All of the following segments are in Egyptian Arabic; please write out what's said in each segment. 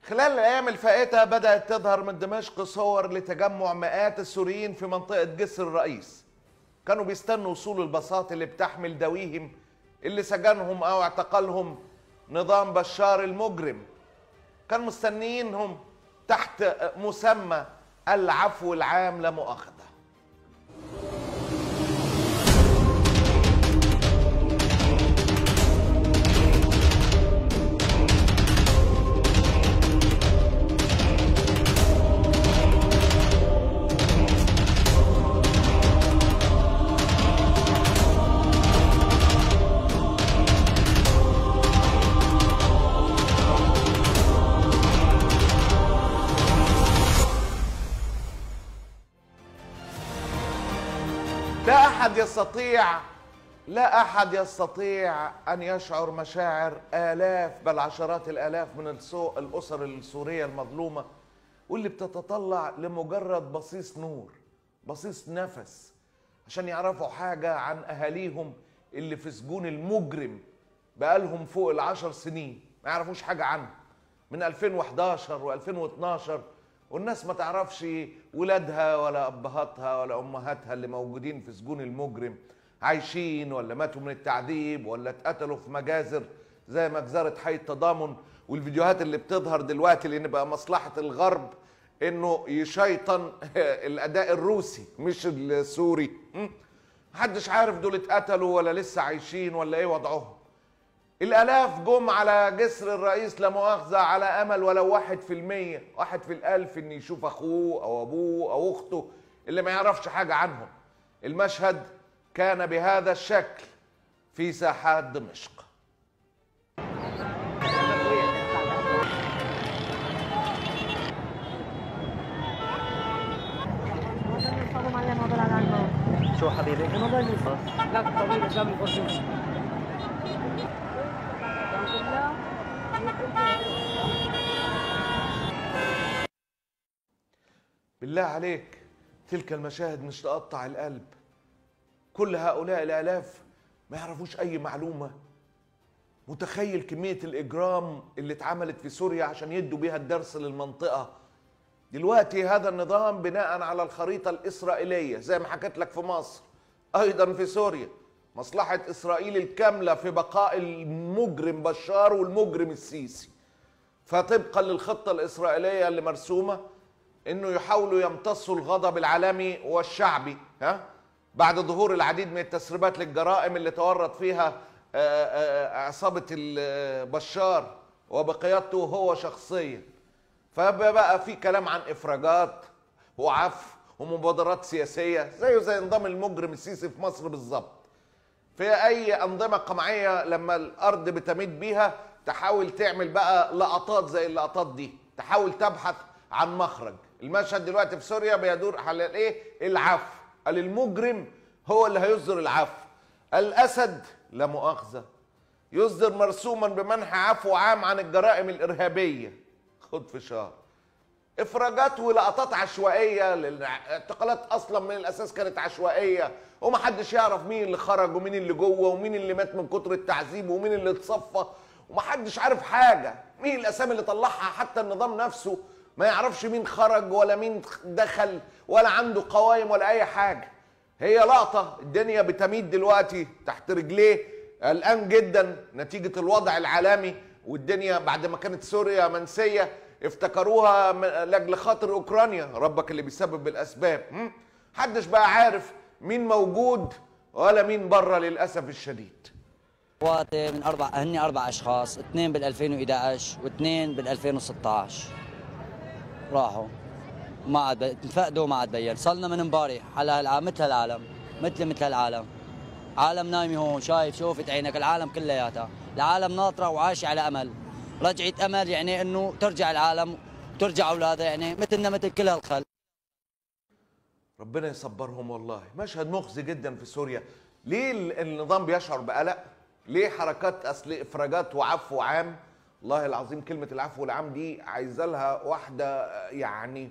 خلال الأيام الفائتة بدأت تظهر من دمشق صور لتجمع مئات السوريين في منطقة جسر الرئيس كانوا بيستنوا وصول الباصات اللي بتحمل دويهم اللي سجنهم أو اعتقلهم نظام بشار المجرم كانوا مستنيينهم تحت مسمى العفو العام لا مؤاخذة لا احد يستطيع لا احد يستطيع ان يشعر مشاعر الاف بل عشرات الالاف من السو- الاسر السوريه المظلومه واللي بتتطلع لمجرد بصيص نور بصيص نفس عشان يعرفوا حاجه عن اهاليهم اللي في سجون المجرم بقالهم فوق العشر سنين ما يعرفوش حاجه عنه من 2011 و2012 والناس ما تعرفش ولادها ولا ابهاتها ولا امهاتها اللي موجودين في سجون المجرم عايشين ولا ماتوا من التعذيب ولا اتقتلوا في مجازر زي مجزرة حي التضامن والفيديوهات اللي بتظهر دلوقتي لان بقى مصلحة الغرب انه يشيطن الاداء الروسي مش السوري م? محدش عارف دول اتقتلوا ولا لسه عايشين ولا ايه وضعهم الالاف جم على جسر الرئيس لا مؤاخذه على امل ولو واحد في المية واحد في الالف ان يشوف اخوه او ابوه او اخته اللي ما يعرفش حاجه عنهم المشهد كان بهذا الشكل في ساحات دمشق صابوا معلم هذول على العنبر شو حبيبي؟ الموضوع لسه لا طويل قدام القصص بالله عليك تلك المشاهد مش تقطع القلب كل هؤلاء الالاف ما يعرفوش اي معلومه متخيل كميه الاجرام اللي اتعملت في سوريا عشان يدوا بيها الدرس للمنطقه دلوقتي هذا النظام بناء على الخريطه الاسرائيليه زي ما حكيت لك في مصر ايضا في سوريا مصلحه اسرائيل الكامله في بقاء المجرم بشار والمجرم السيسي فطبقا للخطه الاسرائيليه اللي مرسومه انه يحاولوا يمتصوا الغضب العالمي والشعبي ها بعد ظهور العديد من التسريبات للجرائم اللي تورط فيها آه، آه، عصابه ال- بشار وبقيادته هو شخصيا فبقى في كلام عن افراجات وعفو ومبادرات سياسيه زيه زي نظام المجرم السيسي في مصر بالظبط في اي انظمه قمعيه لما الارض بتميد بيها تحاول تعمل بقى لقطات زي اللقطات دي تحاول تبحث عن مخرج المشهد دلوقتي في سوريا بيدور على الايه العفو قال المجرم هو اللي هيصدر العفو الاسد لا مؤاخذه يصدر مرسوما بمنح عفو عام عن الجرائم الارهابيه خد في شهر افراجات ولقطات عشوائيه الاعتقالات اصلا من الاساس كانت عشوائيه ومحدش يعرف مين اللي خرج ومين اللي جوه ومين اللي مات من كتر التعذيب ومين اللي اتصفى ومحدش عارف حاجه مين الاسامي اللي طلعها حتى النظام نفسه ما يعرفش مين خرج ولا مين دخل ولا عنده قوائم ولا اي حاجه هي لقطه الدنيا بتميد دلوقتي تحت رجليه قلقان جدا نتيجه الوضع العالمي والدنيا بعد ما كانت سوريا منسيه افتكروها من- لاجل خاطر اوكرانيا ربك اللي بيسبب الاسباب م? محدش بقى عارف مين موجود ولا مين بره للاسف الشديد اخواتي من اربع هن اربع اشخاص اثنين بال 2011 واثنين بال 2016 راحوا ما عاد ب- انفقدوا ما عاد بين صلنا من امبارح على هالعالم مثل هالعالم مثل مثل هالعالم عالم نايمي هون شايف شوفت عينك العالم كلياتها العالم ناطره وعايشه على امل رجعت امل يعني انه ترجع العالم ترجع اولادها يعني مثلنا مثل كل هالخلق ربنا يصبرهم والله مشهد مخزي جدا في سوريا ليه ال- النظام بيشعر بقلق ليه حركات اصل افراجات وعفو عام والله العظيم كلمه العفو العام دي عايزه لها واحده يعني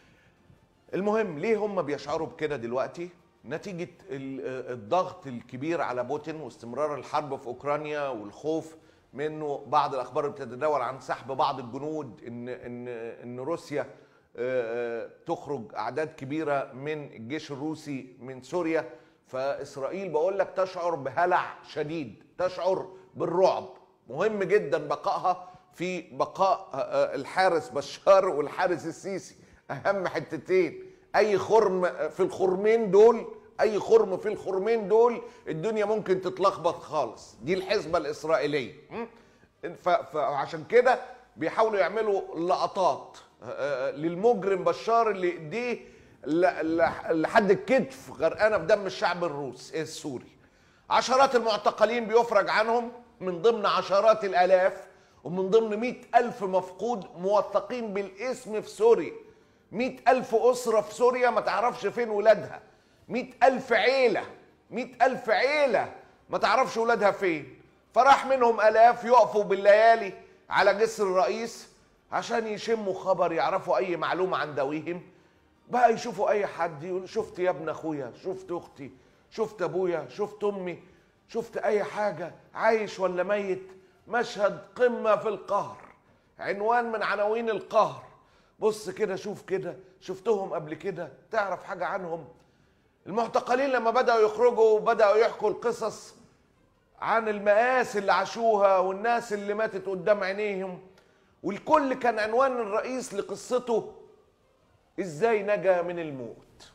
المهم ليه هم بيشعروا بكده دلوقتي نتيجة ال- الضغط الكبير على بوتين واستمرار الحرب في أوكرانيا والخوف منه بعض الاخبار بتتداول عن سحب بعض الجنود ان ان ان روسيا آه، آه، تخرج اعداد كبيره من الجيش الروسي من سوريا فاسرائيل بقول لك تشعر بهلع شديد تشعر بالرعب مهم جدا بقائها في بقاء آه، آه، الحارس بشار والحارس السيسي اهم حتتين اي خرم في الخرمين دول اي خرم في الخرمين دول الدنيا ممكن تتلخبط خالص دي الحسبه الاسرائيليه م? ف- فعشان كده بيحاولوا يعملوا لقطات آه، للمجرم بشار اللي ايديه ل- ل- لحد الكتف غرقانه في دم الشعب الروس السوري عشرات المعتقلين بيفرج عنهم من ضمن عشرات الالاف ومن ضمن مئة ألف مفقود موثقين بالاسم في سوريا مئة ألف أسرة في سوريا ما تعرفش فين ولادها مئة ألف عيلة مئة ألف عيلة ما تعرفش ولادها فين فراح منهم ألاف يقفوا بالليالي على جسر الرئيس عشان يشموا خبر يعرفوا أي معلومة عن ذويهم بقى يشوفوا أي حد يقول شفت يا ابن أخويا شفت أختي شفت أبويا شفت أمي شفت أي حاجة عايش ولا ميت مشهد قمة في القهر عنوان من عناوين القهر بص كده شوف كده شفتهم قبل كده تعرف حاجة عنهم المعتقلين لما بدأوا يخرجوا بدأوا يحكوا القصص عن المآسي اللي عاشوها والناس اللي ماتت قدام عينيهم والكل كان عنوان الرئيس لقصته ازاي نجا من الموت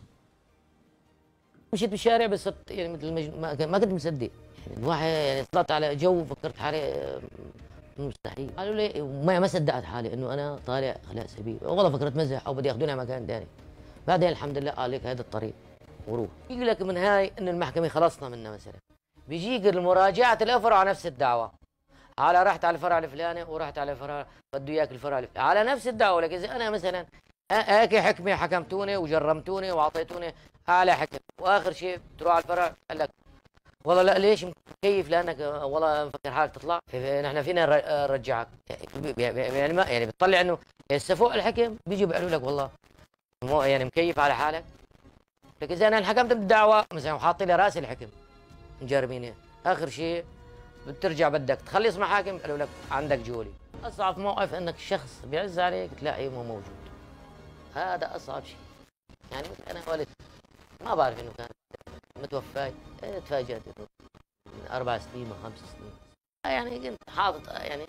مشيت بالشارع بس يعني مثل المجن... ما ما كنت مصدق يعني الواحد يعني طلعت على جو فكرت حالي آه، مستحيل قالوا لي وما ما صدقت حالي انه انا طالع خلاء سبيل والله فكرت مزح او بدي ياخذوني على مكان ثاني بعدين الحمد لله قال لك هذا الطريق وروح يجي لك من هاي انه المحكمه خلصنا منها مثلا بيجيك المراجعه الافرع على نفس الدعوه على رحت على الفرع الفلاني ورحت على الفرع بده اياك الفرع الفلاني على نفس الدعوه لك اذا انا مثلا هيك حكمه حكمتوني وجرمتوني واعطيتوني اعلى حكم واخر شيء تروح على الفرع قال لك والله لا ليش مكيف لانك آه، والله مفكر حالك تطلع في- نحن فينا نر- آه، نرجعك يعني ما يعني بتطلع انه هسه فوق الحكم بيجوا بيقولوا لك والله مو يعني مكيف على حالك لك اذا انا انحكمت بالدعوه مثلا وحاطين لي راسي الحكم مجرميني اخر شيء بترجع بدك تخلص مع حاكم قالوا لك عندك جولي اصعب موقف انك شخص بيعز عليك تلاقيه مو موجود هذا اصعب شيء يعني مثل انا والد ما بعرف انه كان متوفى إيه، تفاجأت انه من اربع سنين وخمس سنين يعني كنت حاطط يعني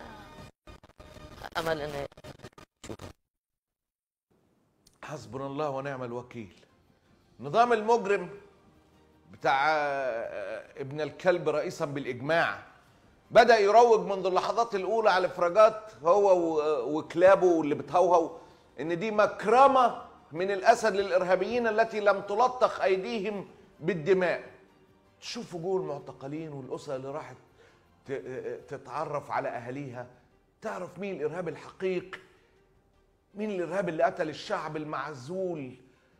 آه، امل اني اشوفه حسبنا الله ونعم الوكيل نظام المجرم بتاع آه، ابن الكلب رئيسا بالاجماع بدا يروج منذ اللحظات الاولى على الافراجات هو و- وكلابه اللي بتهوهو ان دي مكرمه من الاسد للارهابيين التي لم تلطخ ايديهم بالدماء تشوف وجوه المعتقلين والاسر اللي راحت ت- تتعرف على اهاليها تعرف مين الارهاب الحقيقي مين الارهاب اللي قتل الشعب المعزول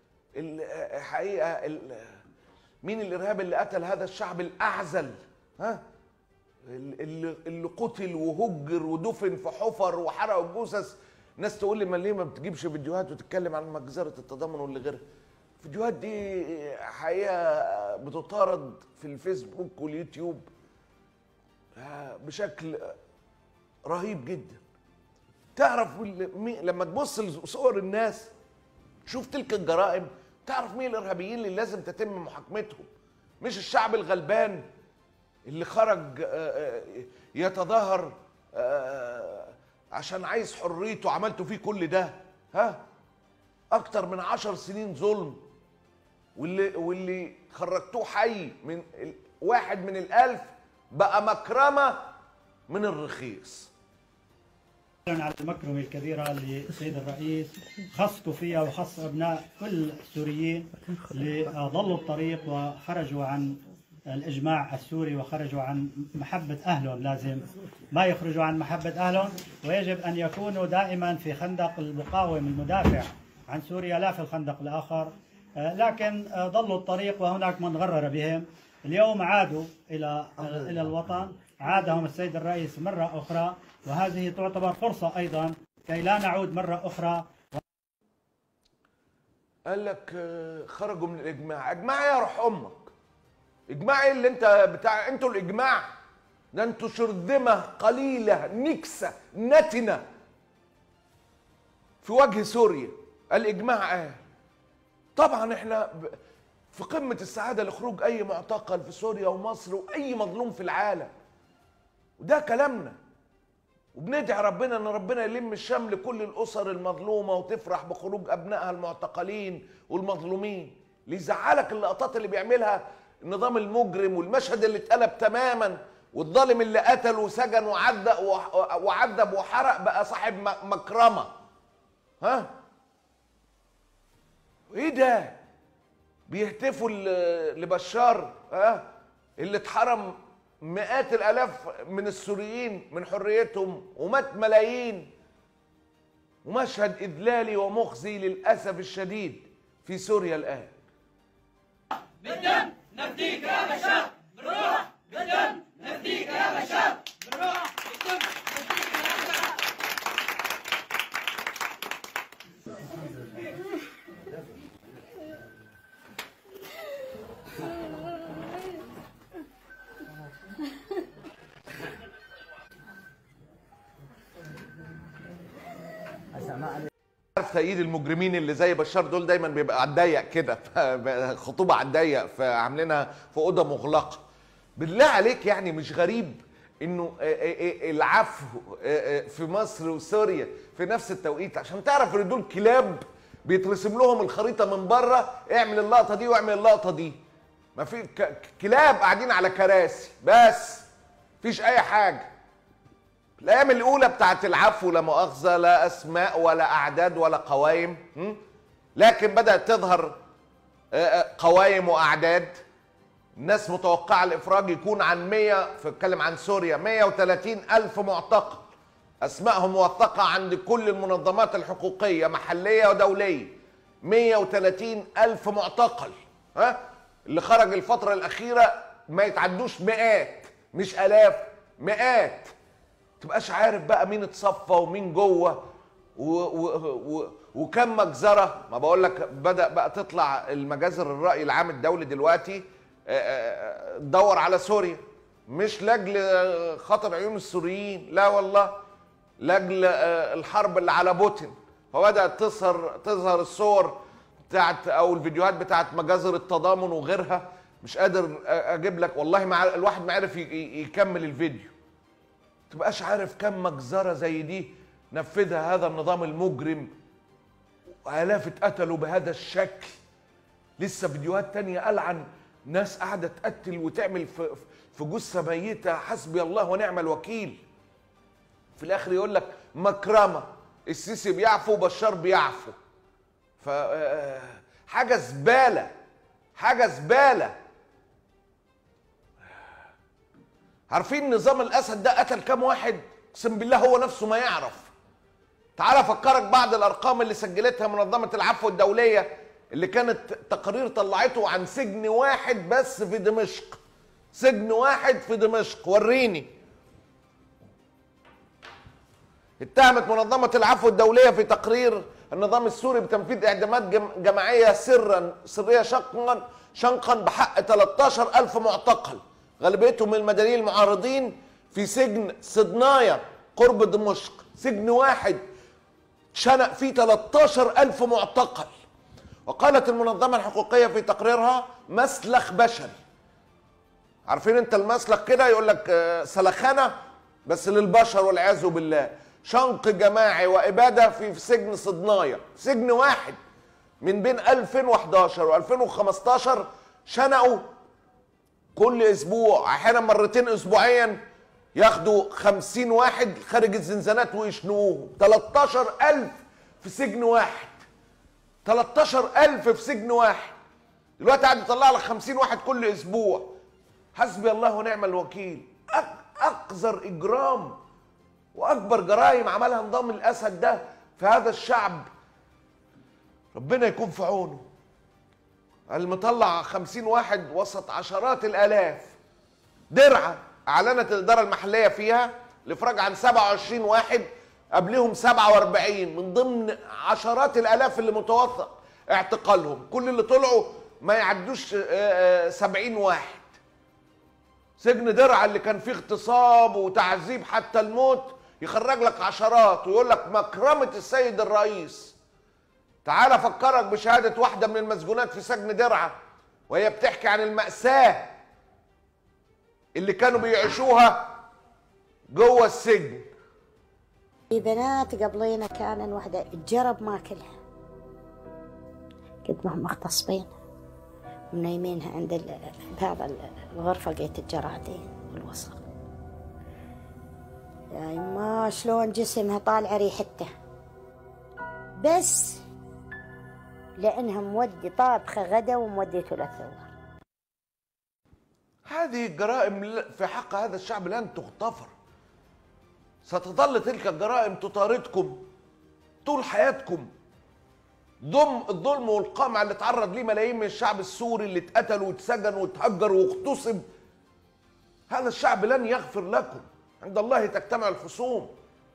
الحقيقه ال- مين الارهاب اللي قتل هذا الشعب الاعزل ها اللي, اللي قتل وهجر ودفن في حفر وحرقوا الجثث ناس تقول لي ما ليه ما بتجيبش فيديوهات وتتكلم عن مجزره التضامن واللي غيرها الفيديوهات دي حقيقه بتطارد في الفيسبوك واليوتيوب آه، بشكل رهيب جدا تعرف ال- مي- لما تبص لصور الناس شوف تلك الجرائم تعرف مين الارهابيين اللي لازم تتم محاكمتهم مش الشعب الغلبان اللي خرج آه، آه، يتظاهر آه، عشان عايز حريته عملتوا فيه كل ده ها اكتر من عشر سنين ظلم واللي واللي خرجتوه حي من ال- واحد من الالف بقى مكرمه من الرخيص على المكرمة الكبيرة للسيد الرئيس خصته فيها وخص أبناء كل السوريين اللي ضلوا الطريق وخرجوا عن الإجماع السوري وخرجوا عن محبة أهلهم لازم ما يخرجوا عن محبة أهلهم ويجب أن يكونوا دائما في خندق المقاوم المدافع عن سوريا لا في الخندق الآخر آه، لكن آه، ضلوا الطريق وهناك من غرر بهم اليوم عادوا إلى إلى الوطن عادهم السيد الرئيس مرة أخرى وهذه تعتبر فرصة أيضا كي لا نعود مرة أخرى قال لك آه، خرجوا من الاجماع اجماع يا روح امك اجماع ايه اللي انت بتاع انتوا الاجماع ده انتوا شرذمه قليله نكسه نتنه في وجه سوريا الاجماع قال طبعا احنا ب- في قمه السعاده لخروج اي معتقل في سوريا ومصر واي مظلوم في العالم وده كلامنا وبندعي ربنا ان ربنا يلم الشمل كل الاسر المظلومه وتفرح بخروج ابنائها المعتقلين والمظلومين اللي يزعلك اللقطات اللي بيعملها النظام المجرم والمشهد اللي اتقلب تماما والظالم اللي قتل وسجن وعذب وعذب وحرق بقى صاحب م- مكرمه ها ايه ده بيهتفوا ل- لبشار ها اللي اتحرم مئات الالاف من السوريين من حريتهم ومات ملايين ومشهد اذلالي ومخزي للاسف الشديد في سوريا الان عارف تأييد المجرمين اللي زي بشار دول دايما بيبقى على الضيق كده ف- خطوبه على الضيق فعاملينها في اوضه مغلقه بالله عليك يعني مش غريب انه آه، آه، آه، العفو آه، آه، في مصر وسوريا في نفس التوقيت عشان تعرف ان دول كلاب بيترسم لهم الخريطه من بره اعمل اللقطه دي واعمل اللقطه دي ما في ك- كلاب قاعدين على كراسي بس مفيش اي حاجه الايام الاولى بتاعت العفو لا مؤاخذه لا اسماء ولا اعداد ولا قوائم م? لكن بدات تظهر آه، آه، قوائم واعداد الناس متوقعه الافراج يكون عن 100 فاتكلم عن سوريا 130 الف معتقل اسمائهم موثقه عند كل المنظمات الحقوقيه محليه ودوليه 130 الف معتقل ها اللي خرج الفتره الاخيره ما يتعدوش مئات مش الاف مئات تبقاش عارف بقى مين اتصفى ومين جوه و و و وكم مجزره ما بقول لك بدا بقى تطلع المجازر الراي العام الدولي دلوقتي آه، آه، تدور على سوريا مش لاجل خاطر عيون السوريين لا والله لاجل آه، الحرب اللي على بوتين فبدات تظهر تظهر الصور بتاعت او الفيديوهات بتاعت مجازر التضامن وغيرها مش قادر اجيب لك والله ما عارف- الواحد ما عارف ي- ي- يكمل الفيديو تبقاش عارف كم مجزرة زي دي نفذها هذا النظام المجرم آلاف اتقتلوا بهذا الشكل لسه فيديوهات تانية قال عن ناس قاعدة تقتل وتعمل في, في جثة ميتة حسبي الله ونعم الوكيل في الآخر يقول لك مكرمة السيسي بيعفو بشار بيعفو ف آه، حاجة زبالة حاجة زبالة عارفين نظام الاسد ده قتل كام واحد اقسم بالله هو نفسه ما يعرف تعال افكرك بعض الارقام اللي سجلتها منظمه العفو الدوليه اللي كانت تقارير طلعته عن سجن واحد بس في دمشق سجن واحد في دمشق وريني اتهمت منظمة العفو الدولية في تقرير النظام السوري بتنفيذ إعدامات جم- جماعية سرا سرية شقا شنقا بحق 13 ألف معتقل غالبيتهم من المدنيين المعارضين في سجن صدنايا قرب دمشق سجن واحد شنق فيه 13 ألف معتقل وقالت المنظمة الحقوقية في تقريرها مسلخ بشري عارفين انت المسلخ كده يقول لك آه، سلخانه بس للبشر والعياذ بالله شنق جماعي واباده في في سجن صدنايا سجن واحد من بين 2011 و2015 شنقوا كل اسبوع احيانا مرتين اسبوعيا ياخدوا 50 واحد خارج الزنزانات ويشنقوهم 13000 في سجن واحد 13000 في سجن واحد دلوقتي قاعد يطلع لك 50 واحد كل اسبوع حسبي الله ونعم الوكيل أق- اقذر اجرام واكبر جرائم عملها نظام الاسد ده في هذا الشعب ربنا يكون في عونه المطلع خمسين واحد وسط عشرات الالاف درعا اعلنت الاداره المحليه فيها الافراج عن 27 واحد قبلهم 47 من ضمن عشرات الالاف اللي متوثق اعتقالهم كل اللي طلعوا ما يعدوش آه، آه، 70 واحد سجن درعا اللي كان فيه اغتصاب وتعذيب حتى الموت يخرج لك عشرات ويقول لك مكرمة السيد الرئيس تعال افكرك بشهادة واحدة من المسجونات في سجن درعا وهي بتحكي عن المأساة اللي كانوا بيعيشوها جوه السجن في بنات قبلينا كان وحدة تجرب ماكلها قد ما هم مغتصبين منيمينها عند ال- بهذا ال- الغرفة قيت الجرادين والوسخ يا يما شلون جسمها طالعة ريحته بس لأنها مودي طابخة غدا وموديته للثور هذه الجرائم ل- في حق هذا الشعب لن تغتفر ستظل تلك الجرائم تطاردكم طول حياتكم ضم الظلم والقمع اللي اتعرض ليه ملايين من الشعب السوري اللي اتقتل واتسجن واتهجر واغتصب هذا الشعب لن يغفر لكم عند الله تجتمع الخصوم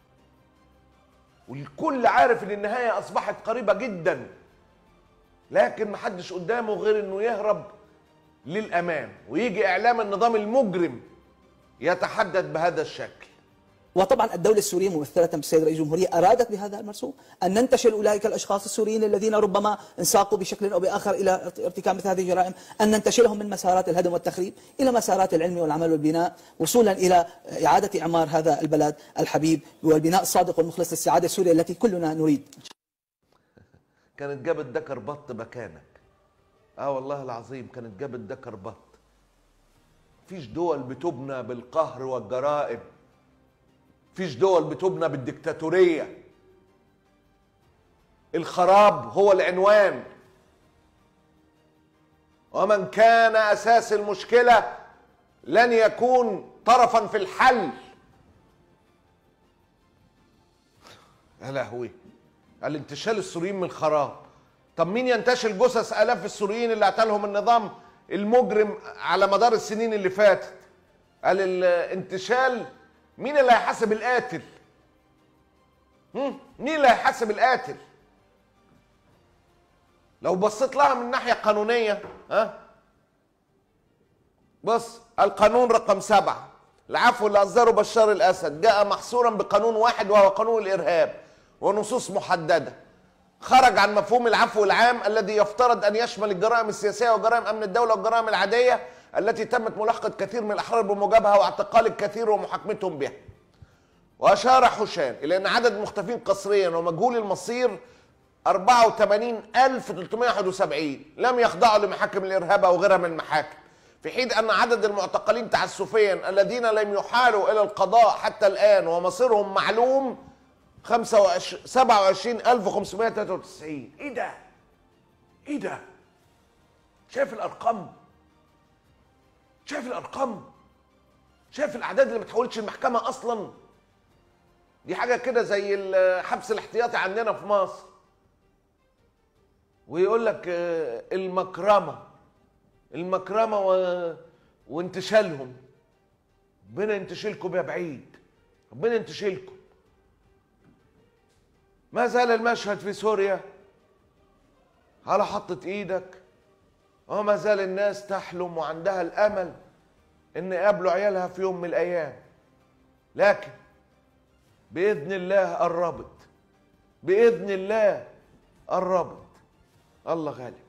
والكل عارف ان النهايه اصبحت قريبه جدا لكن محدش قدامه غير انه يهرب للامام ويجي اعلام النظام المجرم يتحدث بهذا الشكل وطبعا الدولة السورية ممثلة بالسيد رئيس الجمهورية أرادت بهذا المرسوم أن ننتشل أولئك الأشخاص السوريين الذين ربما انساقوا بشكل أو بآخر إلى ارتكاب مثل هذه الجرائم أن ننتشلهم من مسارات الهدم والتخريب إلى مسارات العلم والعمل والبناء وصولا إلى إعادة إعمار هذا البلد الحبيب والبناء الصادق والمخلص للسعادة السورية التي كلنا نريد كانت جابت دكر بط مكانك اه والله العظيم كانت جابت دكر بط فيش دول بتبنى بالقهر والجرائم فيش دول بتبنى بالديكتاتورية الخراب هو العنوان ومن كان أساس المشكلة لن يكون طرفا في الحل يا لهوي الانتشال السوريين من الخراب طب مين ينتشل جثث الاف السوريين اللي اعتلهم النظام المجرم على مدار السنين اللي فاتت قال الانتشال مين اللي هيحاسب القاتل هم؟ مين اللي هيحاسب القاتل لو بصيت لها من ناحيه قانونيه ها بص القانون رقم سبعة العفو اللي أصدره بشار الأسد جاء محصورا بقانون واحد وهو قانون الإرهاب ونصوص محددة خرج عن مفهوم العفو العام الذي يفترض أن يشمل الجرائم السياسية وجرائم أمن الدولة والجرائم العادية التي تمت ملاحقة كثير من الأحرار بموجبها واعتقال الكثير ومحاكمتهم بها وأشار حسام إلى أن عدد المختفين قسريا ومجهول المصير 84371 لم يخضعوا لمحاكم الإرهاب أو غيرها من المحاكم في حين أن عدد المعتقلين تعسفيا الذين لم يحالوا إلى القضاء حتى الآن ومصيرهم معلوم 25 27593 إيه ده؟ إيه ده؟ شايف الأرقام؟ شايف الأرقام؟ شايف الأعداد اللي ما تحولش المحكمة أصلا؟ دي حاجة كده زي الحبس الاحتياطي عندنا في مصر ويقول لك آه، المكرمة المكرمة و... وانتشالهم ربنا ينتشلكم يا بعيد ربنا ينتشلكم ما زال المشهد في سوريا على حطة ايدك وما زال الناس تحلم وعندها الامل ان يقابلوا عيالها في يوم من الايام لكن باذن الله قربت باذن الله قربت الله غالب